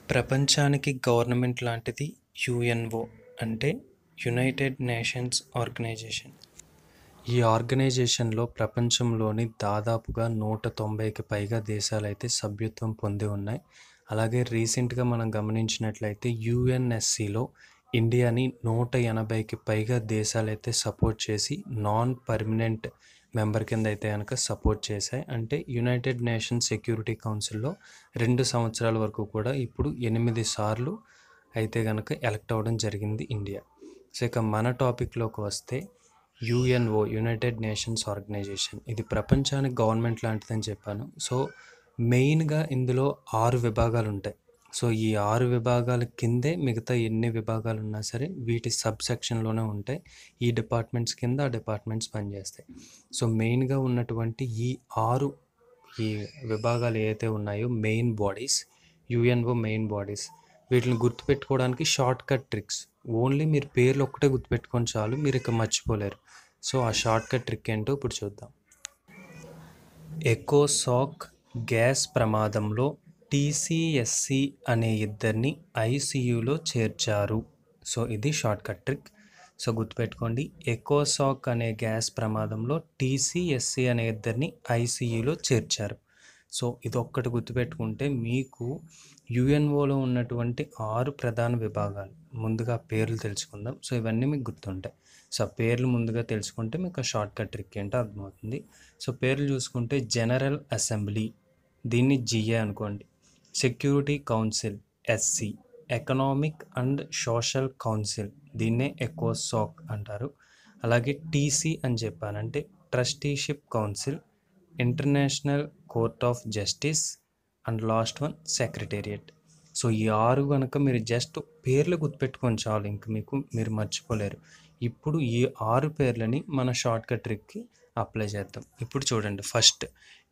ప్రపంచానికి గవర్నమెంట్ లాంటిది యుఎన్ఓ అంటే యునైటెడ్ నేషన్స్ ఆర్గనైజేషన్ ఈ ఆర్గనైజేషన్లో ప్రపంచంలోని దాదాపుగా నూట తొంభైకి పైగా దేశాలు అయితే సభ్యత్వం పొంది ఉన్నాయి అలాగే రీసెంట్గా మనం గమనించినట్లయితే యుఎన్ఎస్సిలో ఇండియాని నూట ఎనభైకి పైగా దేశాలు అయితే సపోర్ట్ చేసి నాన్ పర్మనెంట్ మెంబర్ కింద అయితే కనుక సపోర్ట్ చేశాయి అంటే యునైటెడ్ నేషన్ సెక్యూరిటీ కౌన్సిల్లో రెండు సంవత్సరాల వరకు కూడా ఇప్పుడు ఎనిమిది సార్లు అయితే కనుక ఎలక్ట్ అవ్వడం జరిగింది ఇండియా సో ఇక మన టాపిక్లోకి వస్తే యుఎన్ఓ యునైటెడ్ నేషన్స్ ఆర్గనైజేషన్ ఇది ప్రపంచానికి గవర్నమెంట్ లాంటిదని చెప్పాను సో మెయిన్గా ఇందులో ఆరు విభాగాలు ఉంటాయి సో ఈ ఆరు విభాగాల కిందే మిగతా ఎన్ని విభాగాలు ఉన్నా సరే వీటి సబ్ సెక్షన్లోనే ఉంటాయి ఈ డిపార్ట్మెంట్స్ కింద ఆ డిపార్ట్మెంట్స్ పనిచేస్తాయి సో మెయిన్గా ఉన్నటువంటి ఈ ఆరు ఈ విభాగాలు ఏవైతే ఉన్నాయో main bodies UNO main bodies వీటిని గుర్తుపెట్టుకోవడానికి షార్ట్ కట్ ట్రిక్స్ ఓన్లీ మీరు పేర్లు ఒక్కటే గుర్తుపెట్టుకొని చాలు మీరు ఇక మర్చిపోలేరు సో ఆ షార్ట్ కట్ ట్రిక్ ఏంటో ఇప్పుడు చూద్దాం ఎకోసాక్ గ్యాస్ ప్రమాదంలో టీసీఎస్సి అనే ఇద్దరిని ఐసీయూలో చేర్చారు సో ఇది షార్ట్ కట్ ట్రిక్ సో గుర్తుపెట్టుకోండి ఎకోసాక్ అనే గ్యాస్ ప్రమాదంలో టీసీఎస్సి అనే ఇద్దరిని ఐసీయూలో చేర్చారు సో ఇది ఒక్కటి గుర్తుపెట్టుకుంటే మీకు యుఎన్ఓలో ఉన్నటువంటి ఆరు ప్రధాన విభాగాలు ముందుగా పేర్లు తెలుసుకుందాం సో ఇవన్నీ మీకు గుర్తుంటాయి సో ఆ పేర్లు ముందుగా తెలుసుకుంటే మీకు ఆ షార్ట్ కట్ ట్రిక్ ఏంటో అర్థమవుతుంది సో పేర్లు చూసుకుంటే జనరల్ అసెంబ్లీ దీన్ని జిఏ అనుకోండి security council SC economic and social council దీన్నే ఎకోసాక్ అంటారు అలాగే టీసీ అని చెప్పానంటే trusteeship council international court of justice and last one secretariat so ఈ ఆరు కనుక మీరు జస్ట్ పేర్లు గుర్తుపెట్టుకొని చాలు ఇంక మీకు మీరు మర్చిపోలేరు ఇప్పుడు ఈ ఆరు పేర్లని మన షార్ట్ కట్ ట్రిక్కి అప్లై చేద్దాం ఇప్పుడు చూడండి ఫస్ట్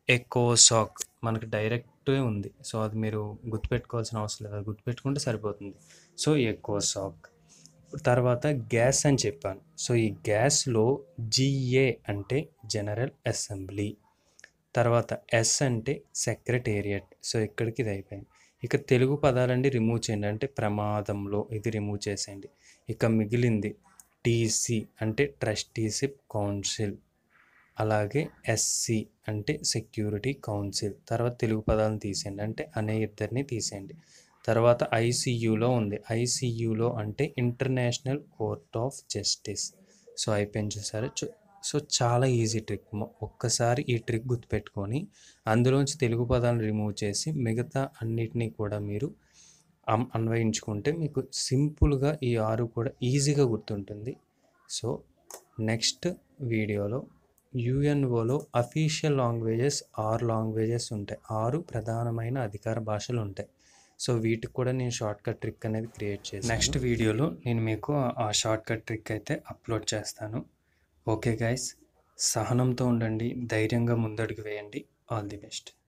ఎకోసాక్ మనకు డైరెక్టే ఉంది సో అది మీరు గుర్తుపెట్టుకోవాల్సిన అవసరం లేదు అది గుర్తుపెట్టుకుంటే సరిపోతుంది సో ఎకోసాక్ తర్వాత గ్యాస్ అని చెప్పాను సో ఈ గ్యాస్లో జిఏ అంటే జనరల్ అసెంబ్లీ తర్వాత ఎస్ అంటే సెక్రటేరియట్ సో ఇక్కడికి ఇది అయిపోయింది ఇక తెలుగు పదాలండి రిమూవ్ చేయండి అంటే ప్రమాదంలో ఇది రిమూవ్ చేసేయండి ఇక మిగిలింది టీసీ అంటే ట్రస్టీషిప్ కౌన్సిల్ అలాగే ఎస్సి అంటే సెక్యూరిటీ కౌన్సిల్ తర్వాత తెలుగు పదాలను తీసేయండి అంటే అనే ఇద్దరిని తీసేయండి తర్వాత ఐసీయూలో ఉంది ఐసీయూలో అంటే international court of justice so అయిపోయింది చూసారా సో చాలా ఈజీ ట్రిక్ ఒక్కసారి ఈ ట్రిక్ గుర్తుపెట్టుకొని అందులోంచి తెలుగు పదాలను రిమూవ్ చేసి మిగతా అన్నిటినీ కూడా మీరు అన్వయించుకుంటే మీకు సింపుల్గా ఈ ఆరు కూడా ఈజీగా గుర్తుంటుంది సో నెక్స్ట్ వీడియోలో యుఎన్ఓలో అఫీషియల్ లాంగ్వేజెస్ ఆరు లాంగ్వేజెస్ ఉంటాయి ఆరు ప్రధానమైన అధికార భాషలు ఉంటాయి సో వీటికి కూడా నేను షార్ట్ కట్ ట్రిక్ అనేది క్రియేట్ చేసి నెక్స్ట్ వీడియోలో నేను మీకు ఆ షార్ట్ కట్ ట్రిక్ అయితే అప్లోడ్ చేస్తాను ఓకే గైస్ సహనంతో ఉండండి ధైర్యంగా ముందడుగు వేయండి ఆల్ ది బెస్ట్